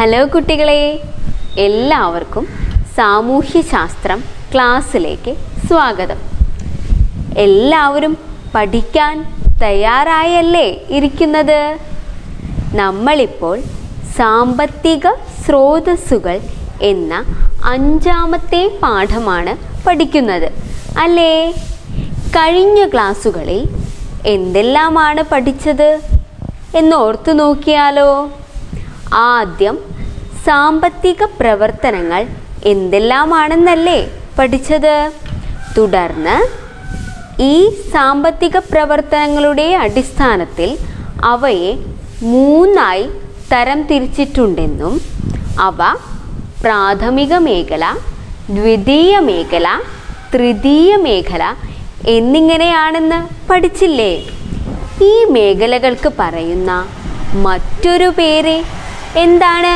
Hello കുട്ടികളെ എല്ലാവർക്കും സാമൂഹ്യശാസ്ത്രം ക്ലാസ്സിലേക്ക് സ്വാഗതം എല്ലാവരും പഠിക്കാൻ തയ്യാറായല്ലേ ഇരിക്കുന്നത് നമ്മളിപ്പോൾ സാമ്പത്തിക സ്രോതസ്സുകൾ എന്ന അഞ്ചാമത്തെ പാഠമാണ് പഠിക്കുന്നത് അല്ലേ കഴിഞ്ഞ ക്ലാസ്സുകളിൽ എന്തെല്ലാമാണ് പഠിച്ചത് എന്ന് ഓർത്തു നോക്കിയാലോ ആദ്യം സാമ്പത്തിക പ്രവർത്തനങ്ങൾ എന്തെല്ലാമാണെന്നല്ലേ പഠിച്ചത് തുടർന്ന് ഈ സാമ്പത്തിക പ്രവർത്തനങ്ങളുടെ അടിസ്ഥാനത്തിൽ അവയെ മൂന്നായി തരം തിരിച്ചിട്ടുണ്ടെന്നും അവ പ്രാഥമിക മേഖല ദ്വിതീയ മേഖല തൃതീയ മേഖല എന്നിങ്ങനെയാണെന്ന് പഠിച്ചില്ലേ ഈ മേഖലകൾക്ക് പറയുന്ന മറ്റൊരു പേര് എന്താണ്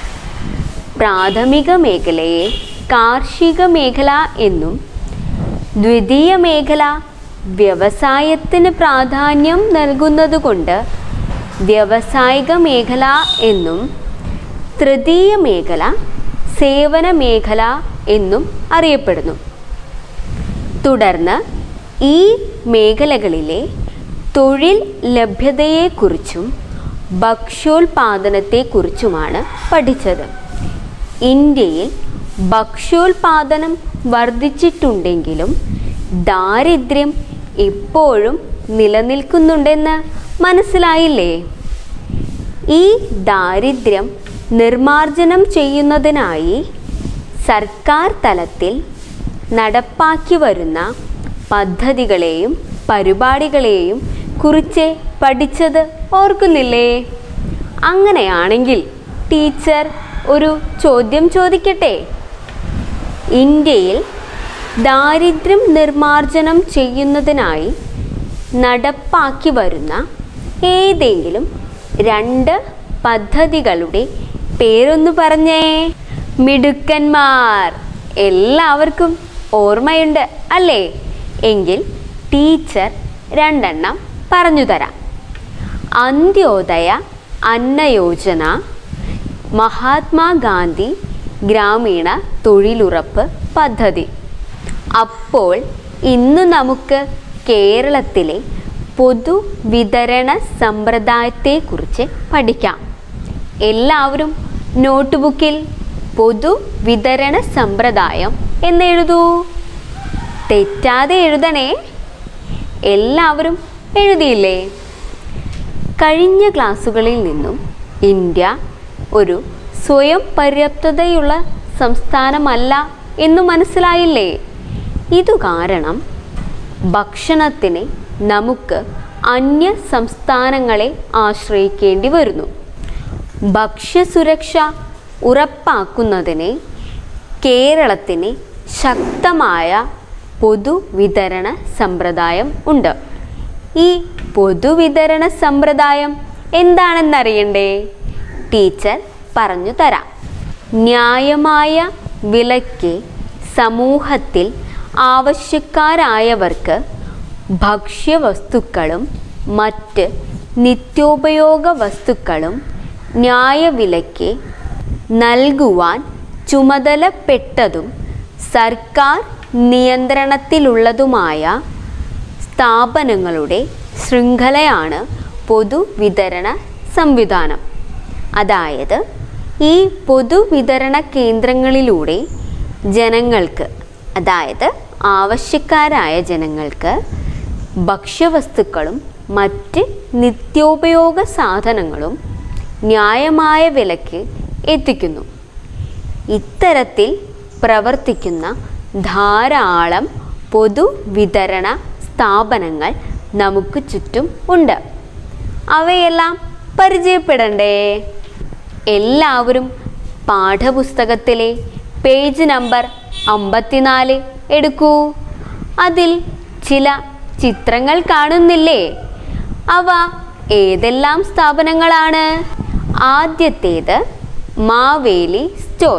പ്രാഥമിക മേഖലയെ കാർഷിക മേഖല എന്നും ദ്വിതീയ മേഖല വ്യവസായത്തിന് പ്രാധാന്യം നൽകുന്നതുകൊണ്ട് വ്യവസായിക മേഖല എന്നും തൃതീയ മേഖല സേവന മേഖല എന്നും അറിയപ്പെടുന്നു തുടർന്ന് ഈ മേഖലകളിലെ തൊഴിൽ ലഭ്യതയെക്കുറിച്ചും ഭക്ഷ്യോൽപാദനത്തെക്കുറിച്ചുമാണ് പഠിച്ചത് ഇന്ത്യയിൽ ഭക്ഷ്യോൽപാദനം വർദ്ധിച്ചിട്ടുണ്ടെങ്കിലും ദാരിദ്ര്യം ഇപ്പോഴും നിലനിൽക്കുന്നുണ്ടെന്ന് മനസ്സിലായില്ലേ ഈ ദാരിദ്ര്യം നിർമാർജനം ചെയ്യുന്നതിനായി സർക്കാർ തലത്തിൽ നടപ്പാക്കി വരുന്ന പദ്ധതികളെയും പരിപാടികളെയും കുറിച്ച് പഠിച്ചത് ഓർക്കുന്നില്ലേ അങ്ങനെയാണെങ്കിൽ ടീച്ചർ ഒരു ചോദ്യം ചോദിക്കട്ടെ ഇന്ത്യയിൽ ദാരിദ്ര്യം നിർമാർജനം ചെയ്യുന്നതിനായി നടപ്പാക്കി വരുന്ന ഏതെങ്കിലും രണ്ട് പദ്ധതികളുടെ പേരൊന്ന് പറഞ്ഞേ മിടുക്കന്മാർ എല്ലാവർക്കും ഓർമ്മയുണ്ട് അല്ലേ എങ്കിൽ ടീച്ചർ രണ്ടെണ്ണം പറഞ്ഞു തരാം അന്ത്യോദയ അന്നയോജന മഹാത്മാഗാന്ധി ഗ്രാമീണ തൊഴിലുറപ്പ് പദ്ധതി അപ്പോൾ ഇന്ന് നമുക്ക് കേരളത്തിലെ പൊതുവിതരണ സമ്പ്രദായത്തെക്കുറിച്ച് പഠിക്കാം എല്ലാവരും നോട്ട്ബുക്കിൽ പൊതുവിതരണ സമ്പ്രദായം എന്നെഴുതൂ തെറ്റാതെ എഴുതണേ എല്ലാവരും എഴുതിയില്ലേ കഴിഞ്ഞ ക്ലാസ്സുകളിൽ നിന്നും ഇന്ത്യ ഒരു സ്വയം പര്യാപ്തതയുള്ള സംസ്ഥാനമല്ല എന്ന് മനസ്സിലായില്ലേ ഇതു കാരണം ഭക്ഷണത്തിന് നമുക്ക് അന്യ സംസ്ഥാനങ്ങളെ ആശ്രയിക്കേണ്ടി വരുന്നു ഭക്ഷ്യസുരക്ഷ ഉറപ്പാക്കുന്നതിന് കേരളത്തിന് ശക്തമായ പൊതുവിതരണ സമ്പ്രദായം ഉണ്ട് ഈ പൊതുവിതരണ സമ്പ്രദായം എന്താണെന്നറിയണ്ടേ ടീച്ചർ പറഞ്ഞു തരാം ന്യായമായ വിലയ്ക്ക് സമൂഹത്തിൽ ആവശ്യക്കാരായവർക്ക് ഭക്ഷ്യവസ്തുക്കളും മറ്റ് നിത്യോപയോഗ വസ്തുക്കളും ന്യായവിലയ്ക്ക് നൽകുവാൻ ചുമതലപ്പെട്ടതും സർക്കാർ നിയന്ത്രണത്തിലുള്ളതുമായ സ്ഥാപനങ്ങളുടെ ശൃംഖലയാണ് പൊതുവിതരണ സംവിധാനം അതായത് ഈ പൊതുവിതരണ കേന്ദ്രങ്ങളിലൂടെ ജനങ്ങൾക്ക് അതായത് ആവശ്യക്കാരായ ജനങ്ങൾക്ക് ഭക്ഷ്യവസ്തുക്കളും മറ്റ് നിത്യോപയോഗ സാധനങ്ങളും ന്യായമായ വിലയ്ക്ക് എത്തിക്കുന്നു ഇത്തരത്തിൽ പ്രവർത്തിക്കുന്ന ധാരാളം പൊതുവിതരണ സ്ഥാപനങ്ങൾ നമുക്ക് ചുറ്റും ഉണ്ട് അവയെല്ലാം പരിചയപ്പെടണ്ടേ എല്ലാവരും പാഠപുസ്തകത്തിലെ പേജ് നമ്പർ അമ്പത്തിനാല് എടുക്കൂ അതിൽ ചില ചിത്രങ്ങൾ കാണുന്നില്ലേ അവ ഏതെല്ലാം സ്ഥാപനങ്ങളാണ് ആദ്യത്തേത് Maveli store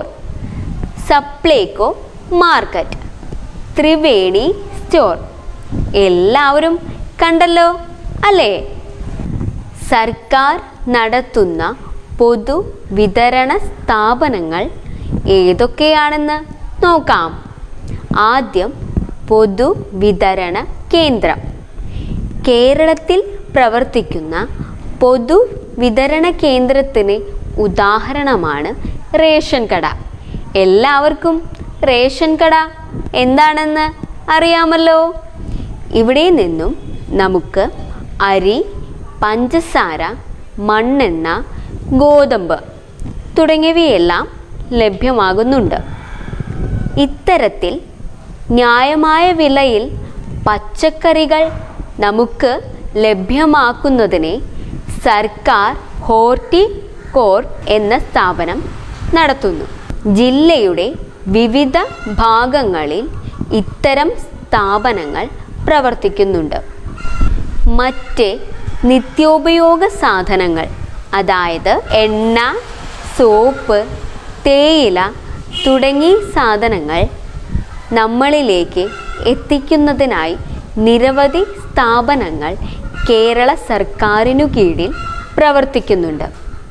Supplyco market Triveni store എല്ലാവരും കണ്ടല്ലോ അല്ലേ സർക്കാർ നടത്തുന്ന പൊതു വിതരണ സ്ഥാപനങ്ങൾ ഏതൊക്കെയാണെന്ന് നോക്കാം ആദ്യം പൊതു വിതരണ കേന്ദ്രം കേരളത്തിൽ പ്രവർത്തിക്കുന്ന പൊതു വിതരണ കേന്ദ്രത്തിന് ഉദാഹരണമാണ് റേഷൻ കട എല്ലാവർക്കും റേഷൻ കട എന്താണെന്ന് അറിയാമല്ലോ ഇവിടെ നിന്നും നമുക്ക് അരി പഞ്ചസാര മണ്ണെണ്ണ ഗോതമ്പ് തുടങ്ങിയവയെല്ലാം ലഭ്യമാകുന്നുണ്ട് ഇത്തരത്തിൽ ന്യായമായ വിലയിൽ പച്ചക്കറികൾ നമുക്ക് ലഭ്യമാക്കുന്നതിനെ സർക്കാർ ഹോർട്ടികോർപ്പ് എന്ന സ്ഥാപനം നടത്തുന്നു ജില്ലയുടെ വിവിധ ഭാഗങ്ങളിൽ ഇത്തരം സ്ഥാപനങ്ങൾ പ്രവർത്തിക്കുന്നുണ്ട് മറ്റ് നിത്യോപയോഗ സാധനങ്ങൾ അതായത് എണ്ണ സോപ്പ് തേയില തുടങ്ങിയ സാധനങ്ങൾ നമ്മളിലേക്ക് എത്തിക്കുന്നതിനായി നിരവധി സ്ഥാപനങ്ങൾ കേരള സർക്കാരിനു കീഴിൽ പ്രവർത്തിക്കുന്നുണ്ട്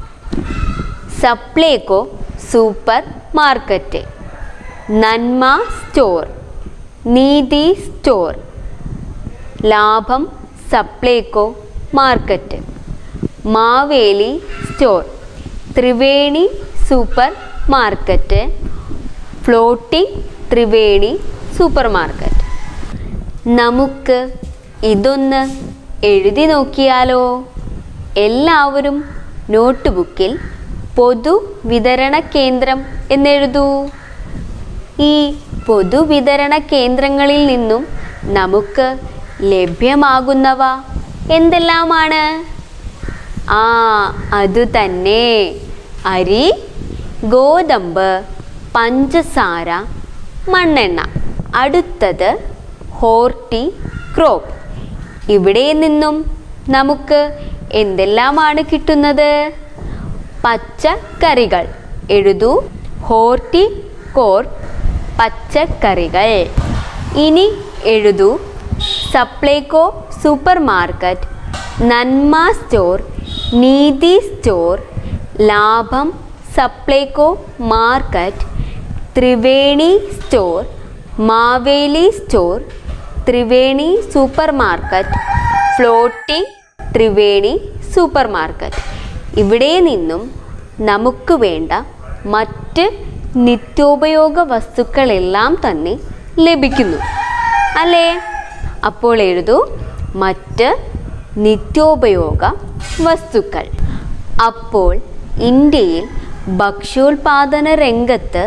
Supplyco super market Nanma store Neethi store Labham Supplyco market Maveli store Triveni super market floating Triveni super market നമുക്ക് ഇതൊന്ന് എഴുതി നോക്കിയാലോ എല്ലാവരും നോട്ട് ബുക്കിൽ പൊതു വിതരണ കേന്ദ്രം എന്നെഴുതൂ ഈ പൊതുവിതരണ കേന്ദ്രങ്ങളിൽ നിന്നും നമുക്ക് ലഭ്യമാകുന്നവ എന്തെല്ലാമാണ് ആ അത് തന്നെ അരി ഗോതമ്പ് പഞ്ചസാര മണ്ണെണ്ണ അടുത്തത് ഹോർട്ടി ക്രോപ്പ് ഇവിടെ നിന്നും നമുക്ക് എന്തെല്ലാമാണ് കിട്ടുന്നത് പച്ചക്കറികൾ എഴുതൂ ഹോർട്ടി കോർപ്പ് പച്ചക്കറികൾ ഇനി എഴുതൂ Supplyco super market Nanma store Neethi store Labham Supplyco market Triveni store Maveli store Triveni super market floating Triveni super market ഇവിടെ നിന്നും നമുക്ക് വേണ്ട മറ്റ് നിത്യോപയോഗ വസ്തുക്കളെല്ലാം തന്നെ ലഭിക്കുന്നു അല്ലേ അപ്പോൾ എഴുതൂ മറ്റ് നിത്യോപയോഗ വസ്തുക്കൾ അപ്പോൾ ഇന്ത്യയിൽ ഭക്ഷ്യോൽപാദന രംഗത്ത്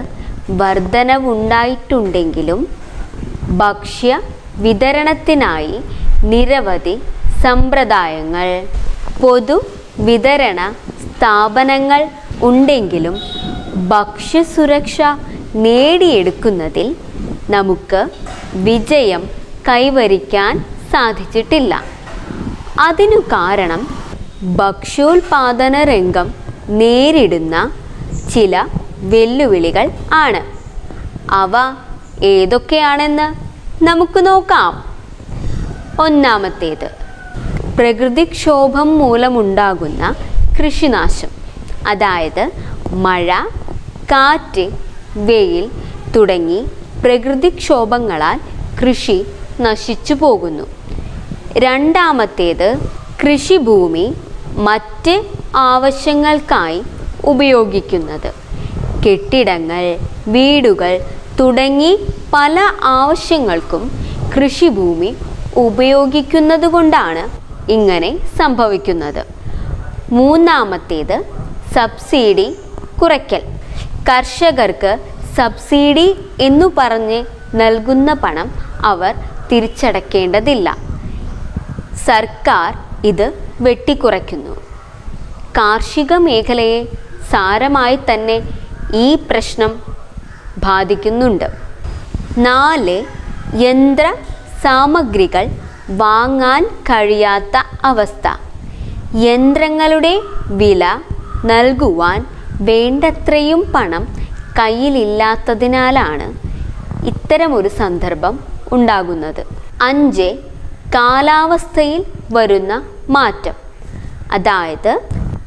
വർധനവുണ്ടായിട്ടുണ്ടെങ്കിലും ഭക്ഷ്യ വിതരണത്തിനായി നിരവധി സമ്പ്രദായങ്ങൾ പൊതു വിതരണ സ്ഥാപനങ്ങൾ ഉണ്ടെങ്കിലും ഭക്ഷ്യസുരക്ഷ നേടിയെടുക്കുന്നതിൽ നമുക്ക് വിജയം കൈവരിക്കാൻ സാധിച്ചിട്ടില്ല അതിനു കാരണം ഭക്ഷ്യോൽപാദന രംഗം നേരിടുന്ന ചില വെല്ലുവിളികൾ ആണ് അവ ഏതൊക്കെയാണെന്ന് നമുക്ക് നോക്കാം ഒന്നാമത്തേത് പ്രകൃതിക്ഷോഭം മൂലമുണ്ടാകുന്ന കൃഷിനാശം അതായത് മഴ കാറ്റ് വെയിൽ തുടങ്ങി പ്രകൃതിക്ഷോഭങ്ങളാൽ കൃഷി നശിച്ചു പോകുന്നു രണ്ടാമത്തേത് കൃഷിഭൂമി മറ്റ് ആവശ്യങ്ങൾക്കായി ഉപയോഗിക്കുന്നത് കെട്ടിടങ്ങൾ വീടുകൾ തുടങ്ങി പല ആവശ്യങ്ങൾക്കും കൃഷിഭൂമി ഉപയോഗിക്കുന്നത് കൊണ്ടാണ് ഇങ്ങനെ സംഭവിക്കുന്നത് മൂന്നാമത്തേത് സബ്സിഡി കുറയ്ക്കൽ കർഷകർക്ക് സബ്സിഡി എന്നു പറഞ്ഞ് നൽകുന്ന പണം അവർ തിരിച്ചടക്കേണ്ടതില്ല സർക്കാർ ഇത് വെട്ടിക്കുറയ്ക്കുന്നു കാർഷിക മേഖലയെ സാരമായി തന്നെ ഈ പ്രശ്നം ബാധിക്കുന്നുണ്ട് നാല് യന്ത്ര സാമഗ്രികൾ വാങ്ങാൻ കഴിയാത്ത അവസ്ഥ യന്ത്രങ്ങളുടെ വില നൽകുവാൻ വേണ്ടത്രയും പണം കയ്യിലില്ലാത്തതിനാലാണ് ഇത്തരമൊരു സന്ദർഭം ഉണ്ടാകുന്നത് അഞ്ച് കാലാവസ്ഥയിൽ വരുന്ന മാറ്റം അതായത്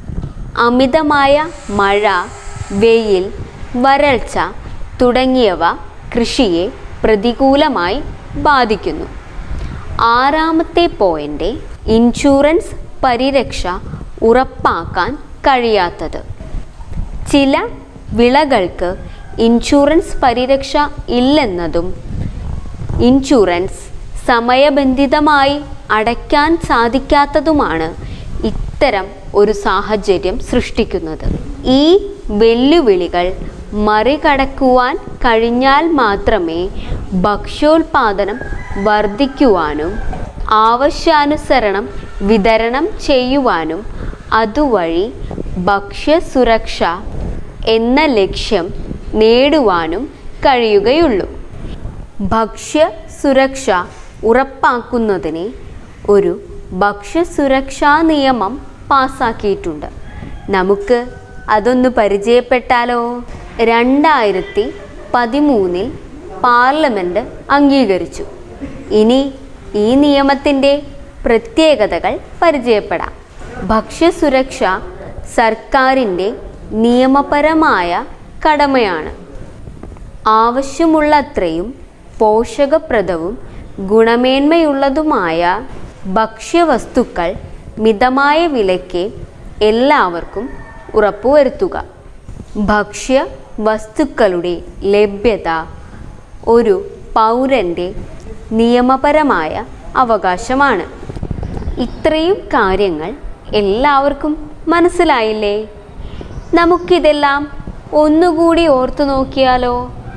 അമിതമായ മഴ വെയിൽ വരൾച്ച തുടങ്ങിയവ കൃഷിയെ പ്രതികൂലമായി ബാധിക്കുന്നു ആറാമത്തെ പോയിന്റ് ഇൻഷുറൻസ് പരിരക്ഷ ഉറപ്പാക്കാൻ കഴിയാത്തത് ചില വിളകൾക്ക് ഇൻഷുറൻസ് പരിരക്ഷ ഇല്ലെന്നതും ഇൻഷുറൻസ് സമയബന്ധിതമായി അടയ്ക്കാൻ സാധിക്കാത്തതുമാണ് ഇത്തരം ഒരു സാഹചര്യം സൃഷ്ടിക്കുന്നത് ഈ വെല്ലുവിളികൾ മറികടക്കുവാൻ കഴിഞ്ഞാൽ മാത്രമേ ഭക്ഷ്യോൽപാദനം വർദ്ധിക്കുവാനും ആവശ്യാനുസരണം വിതരണം ചെയ്യുവാനും അതുവഴി ഭക്ഷ്യസുരക്ഷ എന്ന ലക്ഷ്യം നേടുവാനും കഴിയുകയുള്ളൂ ഭക്ഷ്യ സുരക്ഷ ഉറപ്പാക്കുന്നതിന് ഒരു ഭക്ഷ്യസുരക്ഷാ നിയമം പാസാക്കിയിട്ടുണ്ട് നമുക്ക് അതൊന്ന് പരിചയപ്പെട്ടാലോ രണ്ടായിരത്തി പതിമൂന്നിൽ പാർലമെൻറ്റ് അംഗീകരിച്ചു ഇനി ഈ നിയമത്തിൻ്റെ പ്രത്യേകതകൾ പരിചയപ്പെടാം ഭക്ഷ്യസുരക്ഷ സർക്കാരിൻ്റെ നിയമപരമായ കടമയാണ് ആവശ്യമുള്ളത്രയും പോഷകപ്രദവും ഗുണമേന്മയുള്ളതുമായ ഭക്ഷ്യവസ്തുക്കൾ മിതമായ വിലയ്ക്ക് എല്ലാവർക്കും ഉറപ്പുവരുത്തുക ഭക്ഷ്യ വസ്തുക്കളുടെ ലഭ്യത ഒരു പൗരൻ്റെ നിയമപരമായ അവകാശമാണ് ഇത്രയും കാര്യങ്ങൾ എല്ലാവർക്കും മനസ്സിലായില്ലേ നമുക്കിതെല്ലാം ഒന്നുകൂടി ഓർത്തു നോക്കിയാലോ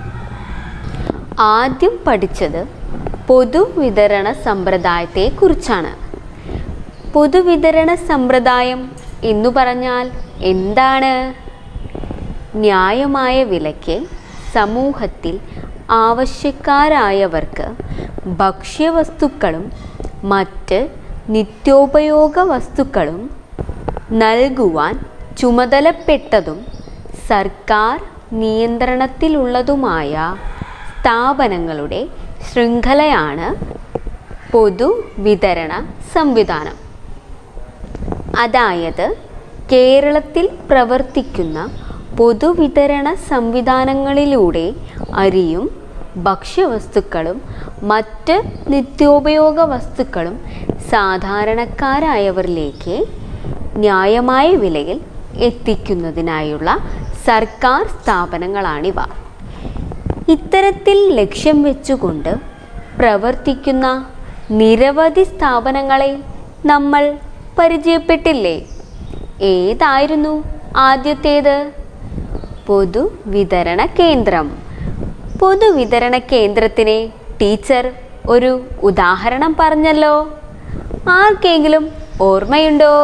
ആദ്യം പഠിച്ചത് പൊതുവിതരണ സമ്പ്രദായത്തെക്കുറിച്ചാണ് പൊതുവിതരണ സമ്പ്രദായം എന്നു പറഞ്ഞാൽ എന്താണ് ന്യായമായ വിലയ്ക്ക് സമൂഹത്തിൽ ആവശ്യക്കാരായവർക്ക് ഭക്ഷ്യവസ്തുക്കളും മറ്റ് നിത്യോപയോഗ വസ്തുക്കളും നൽകുവാൻ ചുമതലപ്പെട്ടതും സർക്കാർ നിയന്ത്രണത്തിലുള്ളതുമായ സ്ഥാപനങ്ങളുടെ ശൃംഖലയാണ് പൊതുവിതരണ സംവിധാനം അതായത് കേരളത്തിൽ പ്രവർത്തിക്കുന്ന പൊതുവിതരണ സംവിധാനങ്ങളിലൂടെ അരിയും ഭക്ഷ്യവസ്തുക്കളും മറ്റ് നിത്യോപയോഗ വസ്തുക്കളും സാധാരണക്കാരായവരിലേക്ക് ന്യായമായ വിലയിൽ എത്തിക്കുന്നതിനായുള്ള സർക്കാർ സ്ഥാപനങ്ങളാണിവ ഇത്തരത്തിൽ ലക്ഷ്യം വെച്ചുകൊണ്ട് പ്രവർത്തിക്കുന്ന നിരവധി സ്ഥാപനങ്ങളെ നമ്മൾ പരിചയപ്പെട്ടില്ലേ ഏതായിരുന്നു ആദ്യത്തേത് പൊതുവിതരണ കേന്ദ്രം പൊതുവിതരണ കേന്ദ്രത്തിന് ടീച്ചർ ഒരു ഉദാഹരണം പറഞ്ഞല്ലോ ആർക്കെങ്കിലും ഓർമ്മയുണ്ടോ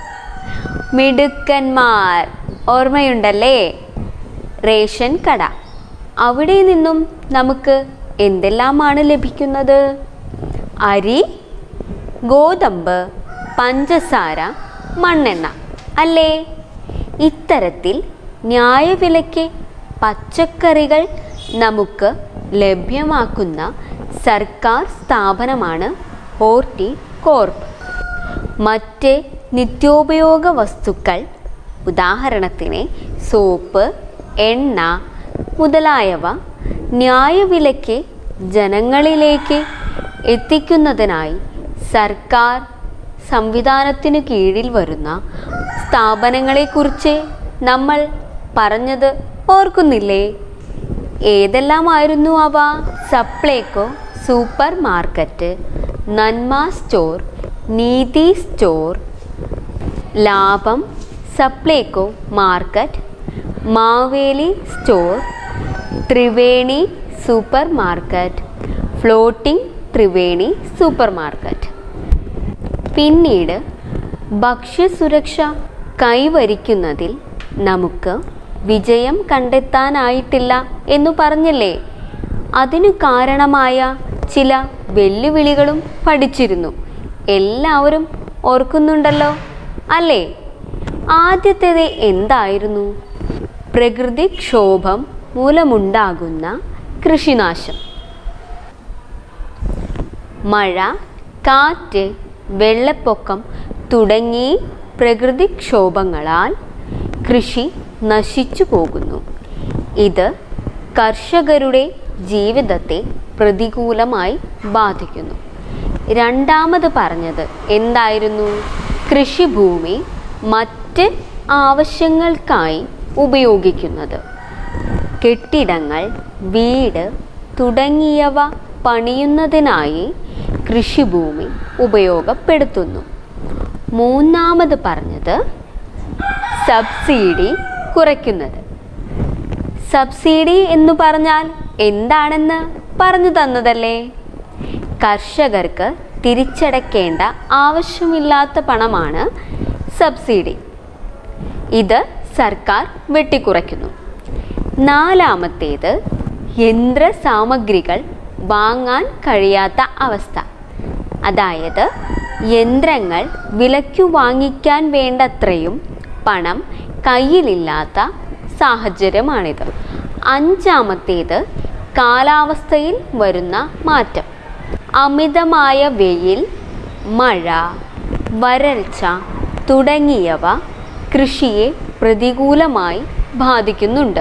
മിടുക്കന്മാർ ഓർമ്മയുണ്ടല്ലേ റേഷൻ കട അവിടെ നിന്നും നമുക്ക് എന്തെല്ലാമാണ് ലഭിക്കുന്നത് അരി ഗോതമ്പ് പഞ്ചസാര മണ്ണെണ്ണ അല്ലേ ഇത്തരത്തിൽ ന്യായവിലയ്ക്ക് പച്ചക്കറികൾ നമുക്ക് ലഭ്യമാക്കുന്ന സർക്കാർ സ്ഥാപനമാണ് ഹോർട്ടി കോർപ്പ് മറ്റ് നിത്യോപയോഗ വസ്തുക്കൾ ഉദാഹരണത്തിന് സോപ്പ് എണ്ണ മുതലായവ ന്യായവിലയ്ക്ക് ജനങ്ങളിലേക്ക് എത്തിക്കുന്നതിനായി സർക്കാർ സംവിധാനത്തിനു കീഴിൽ വരുന്ന സ്ഥാപനങ്ങളെക്കുറിച്ച് നമ്മൾ പറഞ്ഞത് ഓർക്കുന്നില്ലേ ഏതെല്ലാമായിരുന്നു അവ Supplyco super market Nanma store Neethi store Labham Supplyco market Maveli store Triveni super market floating Triveni super market പിന്നീട് ഭക്ഷ്യസുരക്ഷ കൈവരിക്കുന്നതിൽ നമുക്ക് വിജയം കണ്ടെത്താനായിട്ടില്ല എന്നു പറഞ്ഞില്ലേ അതിനു കാരണമായ ചില വെല്ലുവിളികളും പഠിച്ചിരുന്നു എല്ലാവരും ഓർക്കുന്നുണ്ടല്ലോ അല്ലേ ആദ്യത്തേത് എന്തായിരുന്നു പ്രകൃതിക്ഷോഭം മൂലമുണ്ടാകുന്ന കൃഷിനാശം മഴ കാറ്റ് വെള്ളപ്പൊക്കം തുടങ്ങി പ്രകൃതിക്ഷോഭങ്ങളാൽ കൃഷി നശിച്ചു പോകുന്നു ഇത് കർഷകരുടെ ജീവിതത്തെ പ്രതികൂലമായി ബാധിക്കുന്നു രണ്ടാമത് പറഞ്ഞത് എന്തായിരുന്നു കൃഷിഭൂമി മറ്റ് ആവശ്യങ്ങൾക്കായി ഉപയോഗിക്കുന്നത് കെട്ടിടങ്ങൾ വീട് തുടങ്ങിയവ പണിയുന്നതിനായി കൃഷിഭൂമി ഉപയോഗപ്പെടുത്തുന്നു മൂന്നാമത് പറഞ്ഞത് സബ്സിഡി കുറയ്ക്കുന്നത് സബ്സിഡി എന്ന് പറഞ്ഞാൽ എന്താണെന്ന് പറഞ്ഞു തന്നതല്ലേ കർഷകർക്ക് തിരിച്ചടയ്ക്കേണ്ട ആവശ്യമില്ലാത്ത പണമാണ് സബ്സിഡി ഇത് സർക്കാർ വെട്ടിക്കുറയ്ക്കുന്നു നാലാമത്തേത് യന്ത്ര സാമഗ്രികൾ വാങ്ങാൻ കഴിയാത്ത അവസ്ഥ അതായത് യന്ത്രങ്ങൾ വിലയ്ക്കു വാങ്ങിക്കാൻ വേണ്ടത്രയും പണം കയ്യിലില്ലാത്ത സാഹചര്യമാണിത് അഞ്ചാമത്തേത് കാലാവസ്ഥയിൽ വരുന്ന മാറ്റം അമിതമായ വെയിൽ മഴ വരൾച്ച തുടങ്ങിയവ കൃഷിയെ പ്രതികൂലമായി ബാധിക്കുന്നുണ്ട്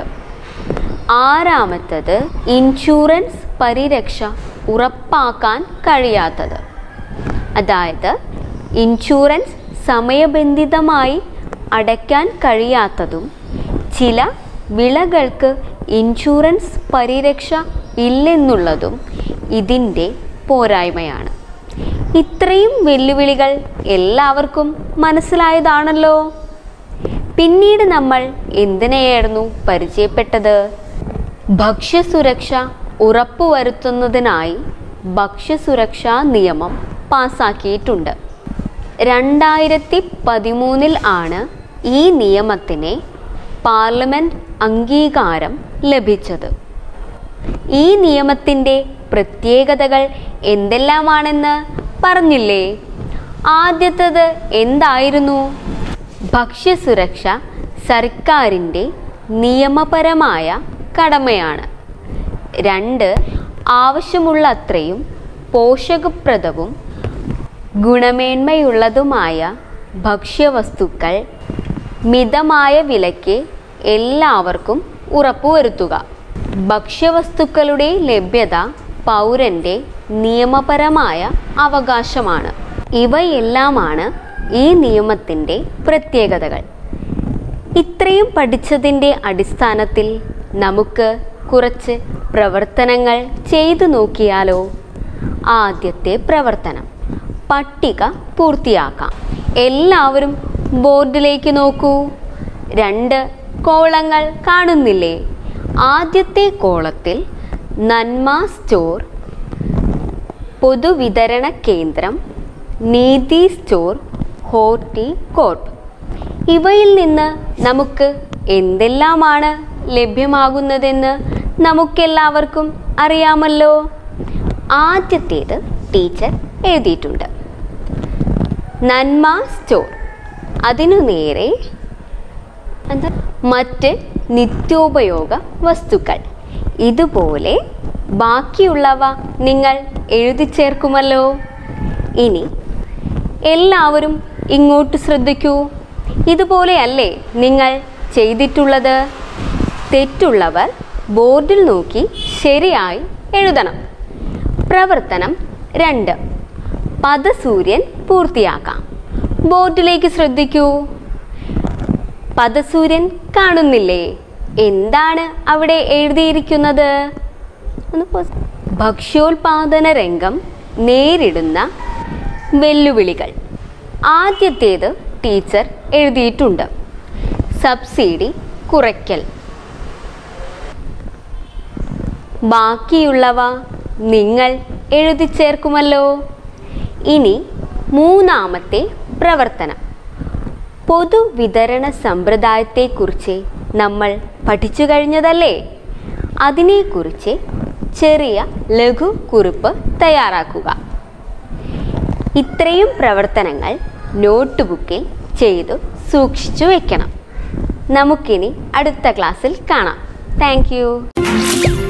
ആറാമത്തത് ഇൻഷുറൻസ് പരിരക്ഷ ഉറപ്പാക്കാൻ കഴിയാത്തത് അതായത് ഇൻഷുറൻസ് സമയബന്ധിതമായി അടയ്ക്കാൻ കഴിയാത്തതും ചില വിളകൾക്ക് ഇൻഷുറൻസ് പരിരക്ഷ ഇല്ലെന്നുള്ളതും ഇതിൻ്റെ പോരായ്മയാണ് ഇത്രയും വെല്ലുവിളികൾ എല്ലാവർക്കും മനസ്സിലായതാണല്ലോ പിന്നീട് നമ്മൾ എന്തിനെയായിരുന്നു പരിചയപ്പെട്ടത് ഭക്ഷ്യസുരക്ഷ ഉറപ്പുവരുത്തുന്നതിനായി ഭക്ഷ്യസുരക്ഷാ നിയമം പാസാക്കിയിട്ടുണ്ട് രണ്ടായിരത്തി പതിമൂന്നിൽ ആണ് ഈ നിയമത്തിന് പാർലമെൻറ്റ് അംഗീകാരം ലഭിച്ചത് ഈ നിയമത്തിൻ്റെ പ്രത്യേകതകൾ എന്തെല്ലാമാണെന്ന് പറഞ്ഞില്ലേ ആദ്യത്തത് എന്തായിരുന്നു ഭക്ഷ്യസുരക്ഷ സർക്കാരിൻ്റെ നിയമപരമായ കടമയാണ് രണ്ട് ആവശ്യമുള്ള അത്രയും പോഷകപ്രദവും ഗുണമേന്മയുള്ളതുമായ ഭക്ഷ്യവസ്തുക്കൾ മിതമായ വിലയ്ക്ക് എല്ലാവർക്കും ഉറപ്പുവരുത്തുക ഭക്ഷ്യവസ്തുക്കളുടെ ലഭ്യത പൗരൻ്റെ നിയമപരമായ അവകാശമാണ് ഇവയെല്ലാമാണ് ഈ നിയമത്തിൻ്റെ പ്രത്യേകതകൾ ഇത്രയും പഠിച്ചതിൻ്റെ അടിസ്ഥാനത്തിൽ നമുക്ക് കുറച്ച് പ്രവർത്തനങ്ങൾ ചെയ്തു നോക്കിയാലോ ആദ്യത്തെ പ്രവർത്തനം പട്ടിക പൂർത്തിയാക്കാം എല്ലാവരും ബോർഡിലേക്ക് നോക്കൂ രണ്ട് കോളങ്ങൾ കാണുന്നില്ലേ ആദ്യത്തെ കോളത്തിൽ നന്മ സ്റ്റോർ പൊതുവിതരണ കേന്ദ്രം നീതി സ്റ്റോർ ഹോർട്ടി കോർപ്പ് ഇവയിൽ നിന്ന് നമുക്ക് എന്തെല്ലാമാണ് ലഭ്യമാകുന്നതെന്ന് നമുക്കെല്ലാവർക്കും അറിയാമല്ലോ ആദ്യത്തേത് ടീച്ചർ എഴുതിയിട്ടുണ്ട് നന്മ സ്റ്റോർ അതിനു നേരെ എന്താ മറ്റ് നിത്യോപയോഗ വസ്തുക്കൾ ഇതുപോലെ ബാക്കിയുള്ളവ നിങ്ങൾ എഴുതി ചേർക്കുമല്ലോ ഇനി എല്ലാവരും ഇങ്ങോട്ട് ശ്രദ്ധിക്കൂ ഇതുപോലെയല്ലേ നിങ്ങൾ ചെയ്തിട്ടുള്ളത് തെറ്റുള്ളവർ ബോർഡിൽ നോക്കി ശരിയായി എഴുതണം പ്രവർത്തനം രണ്ട് പദസൂര്യൻ പൂർത്തിയാക്കാം ബോർഡിലേക്ക് ശ്രദ്ധിക്കൂ പദസൂര്യൻ കാണുന്നില്ലേ എന്താണ് അവിടെ എഴുതിയിരിക്കുന്നത് ഒന്ന് pause. ഭക്ഷ്യോൽപാദന രംഗം നേരിടുന്ന വെല്ലുവിളികൾ ആദ്യത്തേത് ടീച്ചർ എഴുതിയിട്ടുണ്ട് സബ്സിഡി കുറയ്ക്കൽ ബാക്കിയുള്ളവ നിങ്ങൾ എഴുതി ചേർക്കുമല്ലോ ഇനി മൂന്നാമത്തെ പ്രവർത്തനം പൊതുവിതരണ സമ്പ്രദായത്തെക്കുറിച്ച് നമ്മൾ പഠിച്ചു കഴിഞ്ഞതല്ലേ അതിനെക്കുറിച്ച് ചെറിയ ലഘു കുറിപ്പ് തയ്യാറാക്കുക ഇത്രയും പ്രവർത്തനങ്ങൾ നോട്ട് ബുക്കിൽ ചെയ്തു സൂക്ഷിച്ചു വെക്കണം നമുക്കിനി അടുത്ത ക്ലാസ്സിൽ കാണാം താങ്ക്